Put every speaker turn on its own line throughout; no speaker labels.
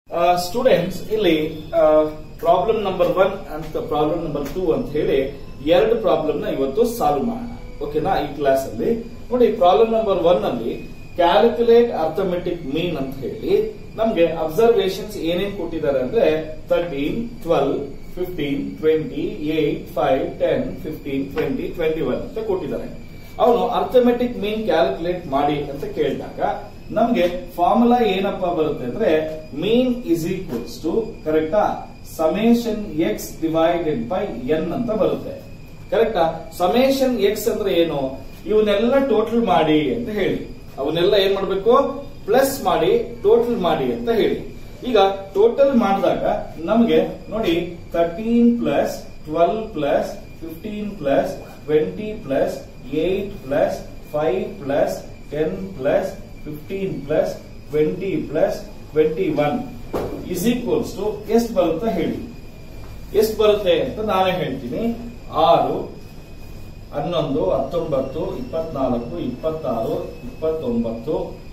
students ಇಲ್ಲಿ problem number one ಅಂತ problem number two ಅಂತ ಹೇಳಿ ಎರಡು ಪ್ರಾಬ್ಲಮ್ ನ ಇವತ್ತು ಸಾಲ್ವ್ ಮಾಡೋಣ ಓಕೆನಾ ಈ ಕ್ಲಾಸ್ ಅಲ್ಲಿ ನೋಡಿ ಪ್ರಾಬ್ಲಮ್ ನಂಬರ್ ಒನ್ ಅಲ್ಲಿ ಕ್ಯಾಲ್ಕುಲೇಟ್ ಅರ್ಥಮೆಟಿಕ್ ಮೀನ್ ಅಂತ ಹೇಳಿ ನಮ್ಗೆ ಅಬ್ಸರ್ವೇಷನ್ಸ್ ಏನೇನ್ ಕೊಟ್ಟಿದ್ದಾರೆ ಅಂದ್ರೆ thirteen twelve fifteen twenty eight five ten fifteen twenty twenty one ಅಂತ ಕೊಟ್ಟಿದ್ದಾರೆ ಅವನು ಅರ್ಥಮೆಟಿಕ್ ಮೀನ್ ಕ್ಯಾಲ್ಕುಲೇಟ್ ಮಾಡಿ ಅಂತ ಕೇಳಿದಾಗ ನಮ್ಗೆ ಫಾರ್ಮುಲಾ ಏನಪ್ಪಾ ಬರುತ್ತೆ ಅಂದ್ರೆ ಮೀನ್ ಇಸ್ ಈಕ್ವಲ್ಸ್ ಟು ಕರೆಕ್ಟಾ summation x divided by n ಅಂತ ಬರುತ್ತೆ ಕರೆಕ್ಟಾ ಸಮೇಶನ್ ಎಕ್ಸ್ ಅಂದ್ರೆ ಏನು ಇವನ್ನೆಲ್ಲ ಟೋಟಲ್ ಮಾಡಿ ಅಂತ ಹೇಳಿ ಅವನ್ನೆಲ್ಲ ಏನ್ ಮಾಡ್ಬೇಕು ಪ್ಲಸ್ ಮಾಡಿ ಟೋಟಲ್ ಮಾಡಿ ಅಂತ ಹೇಳಿ ಈಗ ಟೋಟಲ್ ಮಾಡಿದಾಗ ನಮಗೆ ನೋಡಿ thirteen plus twelve plus fifteen plus twenty plus eight plus five plus ten plus fifteen plus twenty plus twenty one is equals to ಎಷ್ಟು ಬರುತ್ತೆ ಹೇಳಿ ಎಷ್ಟು ಬರುತ್ತೆ ಅಂತ ನಾನೇ ಹೇಳ್ತೀನಿ ಆರು ಹನ್ನೊಂದು ಹತ್ತೊಂಬತ್ತು ಇಪ್ಪತ್ನಾಲ್ಕು ಇಪ್ಪತ್ತಾರು ಇಪ್ಪತ್ತೊಂಬತ್ತು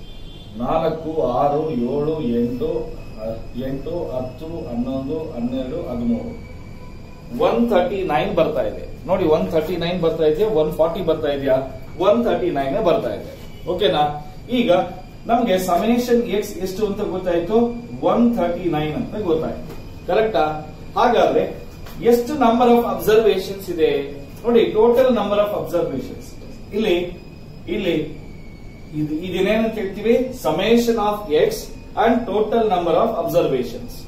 ನಾಲ್ಕು ಆರು ಏಳು ಎಂಟು ಅಹ್, ಎಂಟು ಹತ್ತು ಹನ್ನೊಂದು ಹನ್ನೆರಡು ಹದಿಮೂರು ಒನ್ ತರ್ಟಿ ನೈನ್ ಬರ್ತಾ ಇದೆ ನೋಡಿ ಒನ್ ತರ್ಟಿ ನೈನ್ ಬರ್ತಾ ಇದೆಯಾ ಒನ್ ಫಾರ್ಟಿ ಬರ್ತಾ ಇದೆಯಾ ಒನ್ ತರ್ಟಿ ನೈನ್ ಬರ್ತಾ ಇದೆ ಓಕೆನಾ ಈಗ ನಮ್ಗೆ ಸಮೇಶನ್ ಎಕ್ಸ್ ಎಷ್ಟು ಅಂತ ಗೊತ್ತಾಯ್ತು ಒನ್ ಥರ್ಟಿ ನೈನ್ ಅಂತ ಗೊತ್ತಾಯ್ತು ಕರೆಕ್ಟಾ ಹಾಗಾದ್ರೆ ಎಷ್ಟು ನಂಬರ್ ಆಫ್ ಅಬ್ಸರ್ವೇಷನ್ಸ್ ಇದೆ ನೋಡಿ ಟೋಟಲ್ ನಂಬರ್ ಆಫ್ ಅಬ್ಸರ್ವೇಷನ್ಸ್ ಇಲ್ಲಿ ಇಲ್ಲಿ ಇದು ಇದೇನೇನಂತ ಹೇಳ್ತೀವಿ summation of x and total number of observations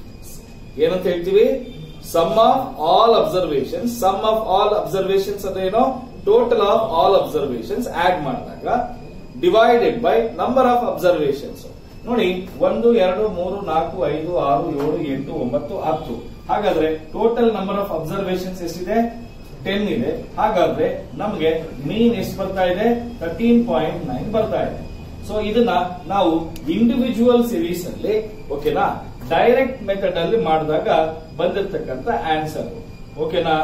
ಏನಂತ ಹೇಳ್ತೀವಿ sum of all observations sum of all observations ಅಂದ್ರೆ ಏನು total of all observations add ಮಾಡಿದಾಗ divided by number of observations ನೋಡಿ ಒಂದು ಎರಡು ಮೂರು ನಾಲ್ಕು ಐದು ಆರು ಏಳು ಎಂಟು ಒಂಬತ್ತು ಹತ್ತು ಹಾಗಾದ್ರೆ ಟೋಟಲ್ ನಂಬರ್ ಆಫ್ ಅಬ್ಸರ್ವೇಷನ್ಸ್ ಎಷ್ಟಿದೆ ಟೆನ್ ಇದೆ ಹಾಗಾದ್ರೆ ನಮಗೆ ಮೀನ್ ಎಷ್ಟು ಬರ್ತಾ ಇದೆ ತರ್ಟೀನ್ ಪಾಯಿಂಟ್ ನೈನ್ ಬರ್ತಾ ಇದೆ ಸೊ ಇದನ್ನ ನಾವು ಇಂಡಿವಿಜುವಲ್ ಸಿರೀಸ್ ಅಲ್ಲಿ ಓಕೆನಾ ಡೈರೆಕ್ಟ್ ಮೆಥಡ್ ಅಲ್ಲಿ ಮಾಡಿದಾಗ ಬಂದಿರತಕ್ಕಂತ ಆನ್ಸರ್ ಓಕೆನಾ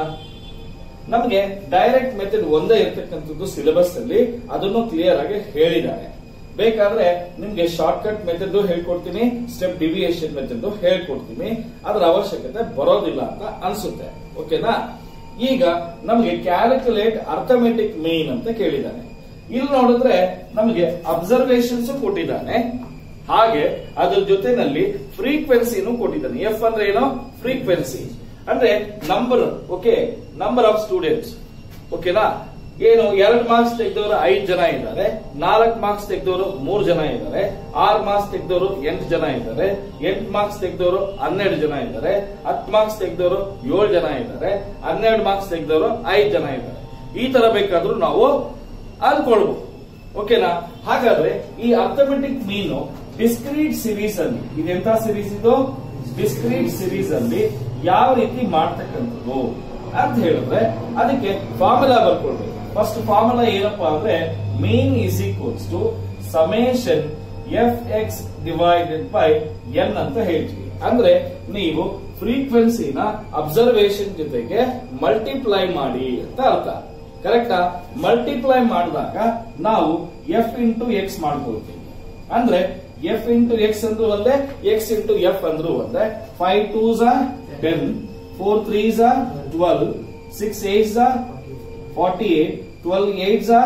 ನಮಗೆ ಡೈರೆಕ್ಟ್ ಮೆಥಡ್ ಒಂದೇ ಇರ್ತಕ್ಕಂಥದ್ದು ಸಿಲೆಬಸ್ ಅಲ್ಲಿ ಅದನ್ನು ಕ್ಲಿಯರ್ ಆಗಿ ಹೇಳಿದ್ದಾರೆ ಬೇಕಾದ್ರೆ ನಿಮ್ಗೆ ಶಾರ್ಟ್ ಕಟ್ ಮೆಥಡ್ ಹೇಳ್ಕೊಡ್ತೀನಿ ಸ್ಟೆಪ್ ಡಿವಿಯೇಷನ್ ಮೆಥಡ್ ಹೇಳ್ಕೊಡ್ತೀನಿ ಅದರ ಅವಶ್ಯಕತೆ ಬರೋದಿಲ್ಲ ಅಂತ ಅನ್ಸುತ್ತೆ ಓಕೆನಾ ಈಗ ನಮಗೆ ಕ್ಯಾಲ್ಕುಲೇಟ್ ಅರ್ಥಮೆಟಿಕ್ ಮೀನ್ ಅಂತ ಕೇಳಿದ್ದಾನೆ ಇಲ್ಲಿ ನೋಡಿದ್ರೆ ನಮಗೆ ಅಬ್ಸರ್ವೇಷನ್ಸ್ ಕೊಟ್ಟಿದ್ದಾನೆ ಹಾಗೆ ಅದ್ರ ಜೊತೆನಲ್ಲಿ ಫ್ರೀಕ್ವೆನ್ಸಿನೂ ಕೊಟ್ಟಿದ್ದಾನೆ ಎಫ್ ಅಂದ್ರೆ ಏನು ಫ್ರೀಕ್ವೆನ್ಸಿ ಅಂದ್ರೆ number okay number of students ಓಕೆನಾ ಏನು ಎರಡು ಮಾರ್ಕ್ಸ್ ತೆಗೆದವರು ಐದು ಜನ ಇದ್ದಾರೆ ನಾಲ್ಕು ಮಾರ್ಕ್ಸ್ ತೆಗೆದವರು ಮೂರು ಜನ ಇದ್ದಾರೆ ಆರು ಮಾರ್ಕ್ಸ್ ತೆಗೆದವರು ಎಂಟು ಜನ ಇದ್ದಾರೆ ಎಂಟು ಮಾರ್ಕ್ಸ್ ತೆಗೆದವರು ಹನ್ನೆರಡು ಜನ ಇದ್ದಾರೆ ಹತ್ತು ಮಾರ್ಕ್ಸ್ ತೆಗೆದವರು ಏಳು ಜನ ಇದ್ದಾರೆ ಹನ್ನೆರಡು ಮಾರ್ಕ್ಸ್ ತೆಗೆದವರು ಐದು ಜನ ಇದ್ದಾರೆ ಈ ತರ ಬೇಕಾದ್ರೂ ನಾವು ಅನ್ಕೊಳ್ಬಹುದು ಓಕೆನಾ ಹಾಗಾದ್ರೆ ಈ ಅರ್ಥಮೆಟಿಕ್ ಮೀನು ಡಿಸ್ಕ್ರೀಟ್ ಸಿರೀಸ್ ಅಲ್ಲಿ ಇದೆಂತ ಸಿರೀಸ್ ಇದು ಡಿಸ್ಕ್ರೀಟ್ ಸಿರೀಸ್ ಅಲ್ಲಿ ಯಾವ ರೀತಿ ಮಾಡ್ತಕ್ಕಂಥದ್ದು ಅಂತ ಹೇಳಿದ್ರೆ ಅದಕ್ಕೆ ಫಾರ್ಮುಲಾ ಬರ್ಕೊಳ್ಬೇಕು ಫಸ್ಟ್ ಫಾರ್ಮುಲಾ ಏನಪ್ಪಾ ಅಂದ್ರೆ mean is equals to summation f x divided by n ಅಂತ ಹೇಳ್ತೀವಿ ಅಂದ್ರೆ ನೀವು ಫ್ರೀಕ್ವೆನ್ಸಿನ ಅಬ್ಸರ್ವೇಷನ್ ಜೊತೆಗೆ ಮಲ್ಟಿಪ್ಲೈ ಮಾಡಿ ಅಂತ ಅರ್ಥ ಕರೆಕ್ಟಾ ಮಲ್ಟಿಪ್ಲೈ ಮಾಡಿದಾಗ ನಾವು ಎಫ್ ಇಂಟು ಎಕ್ಸ್ ಮಾಡ್ಕೊಳ್ತೀವಿ ಅಂದ್ರೆ ಎಫ್ ಇಂಟು ಎಕ್ಸ್ ಅಂದ್ರೂ ಒಂದೇ ಎಕ್ಸ್ ಇಂಟು ಎಫ್ ಅಂದ್ರೂ ಒಂದೇ ಫೈವ್ ಟೂ ಝಾ ಟೆನ್ ಫೋರ್ ತ್ರೀ ಝಾ ಟ್ವೆಲ್ ಸಿಕ್ಸ್ ಏಟ್ ಝಾ ಫಾರ್ಟಿ ಏಟ್ ಟ್ವೆಲ್ ಏಟ್ ಝಾ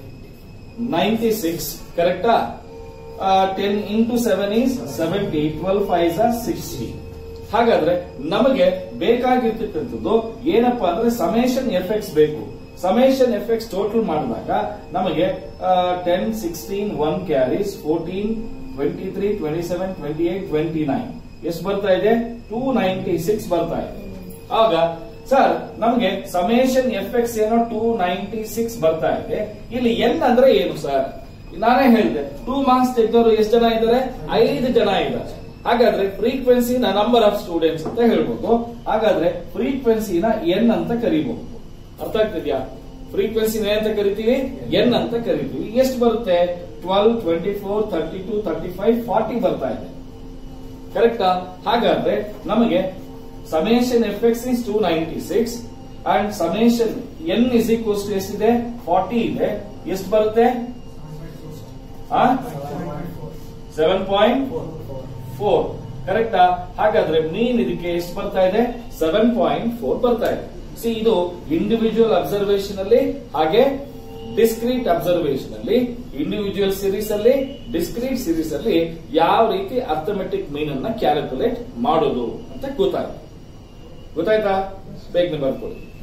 ನೈಂಟಿ ಸಿಕ್ಸ್ ಕರೆಕ್ಟಾ ten into seven is seventy twelve five ಝಾ ಸಿಕ್ಸ್ಟಿ ಹಾಗಾದ್ರೆ ನಮಗೆ ಬೇಕಾಗಿರ್ತಕ್ಕಂಥದ್ದು ಏನಪ್ಪಾ ಅಂದ್ರೆ ಸಮೇಶನ್ ಎಫ್ ಎಕ್ಸ್ ಬೇಕು ಸಮೇಶನ್ ಎಫ್ ಎಕ್ಸ್ ಟೋಟಲ್ ಮಾಡಿದಾಗ ನಮಗೆ ten sixteen one carries fourteen twenty three twenty seven twenty eight twenty nine ಎಷ್ಟು ಬರ್ತಾ ಇದೆ ಟೂ ನೈಂಟಿ ಸಿಕ್ಸ್ ಬರ್ತಾ ಇದೆ ಆಗ ಸರ್ ನಮಗೆ ಸಮೇಶನ್ ಎಫ್ ಎಕ್ಸ್ ಏನೋ ಟೂ ನೈಂಟಿ ಸಿಕ್ಸ್ ಬರ್ತಾ ಇದೆ ಇಲ್ಲಿ ಎನ್ ಅಂದ್ರೆ ಏನು ಸರ್ ನಾನೇ ಹೇಳಿದೆ ಟೂ ಮಾರ್ಕ್ಸ್ ತೆಗೆದವರು ಎಷ್ಟು ಜನ ಇದ್ದಾರೆ ಐದು ಜನ ಇದ್ದಾರೆ ಹಾಗಾದ್ರೆ ಫ್ರೀಕ್ವೆನ್ಸಿನ ನಂಬರ್ ಆಫ್ ಸ್ಟೂಡೆಂಟ್ಸ್ ಅಂತ ಹೇಳ್ಬೋದು ಹಾಗಾದ್ರೆ ಫ್ರೀಕ್ವೆನ್ಸಿನ ಎನ್ ಅಂತ ಕರಿಬಹುದು ಅರ್ಥ ಆಗ್ತಿದ್ಯಾ ಫ್ರೀಕ್ವೆನ್ಸಿ ಅಂತ ಕರಿತೀವಿ ಎನ್ ಅಂತ ಕರಿತೀವಿ ಎಷ್ಟು ಬರುತ್ತೆ twelve twenty four thirty two thirty five forty ಬರ್ತಾ ಇದೆ ಕರೆಕ್ಟಾ ಹಾಗಾದ್ರೆ ನಮಗೆ summation f x is two ninety six and summation n is equals to ಎಷ್ಟಿದೆ ಫಾರ್ಟಿ ಇದೆ ಎಷ್ಟು ಬರುತ್ತೆ ಸೆವೆನ್ ಪಾಯಿಂಟ್ ಫೋರ್ ಕರೆಕ್ಟಾ ಹಾಗಾದ್ರೆ ಮೀನ್ ಇದಕ್ಕೆ ಎಷ್ಟು ಬರ್ತಾ ಇದೆ ಸೆವೆನ್ ಪಾಯಿಂಟ್ ಫೋರ್ ಬರ್ತಾ ಇದೆ ಸಿ ಇದು ಇಂಡಿವಿಜುವಲ್ ಅಬ್ಸರ್ವೇಷನ್ ಅಲ್ಲಿ ಹಾಗೆ ಡಿಸ್ಕ್ರೀಟ್ ಅಬ್ಸರ್ವೇಷನ್ ಅಲ್ಲಿ ಇಂಡಿವಿಜುವಲ್ ಸೀರೀಸ್ ಅಲ್ಲಿ ಡಿಸ್ಕ್ರೀಟ್ ಸೀರೀಸ್ ಅಲ್ಲಿ ಯಾವ ರೀತಿ ಅರ್ಥಮೆಟಿಕ್ ಮೀನ್ ಅನ್ನ ಕ್ಯಾಲ್ಕುಲೇಟ್ ಮಾಡೋದು ಅಂತ ಗೊತ್ತಾಯ್ತು ಗೊತ್ತಾಯ್ತಾ ಬೇಗನೆ ಬರ್ಕೊಳ್ಳಿ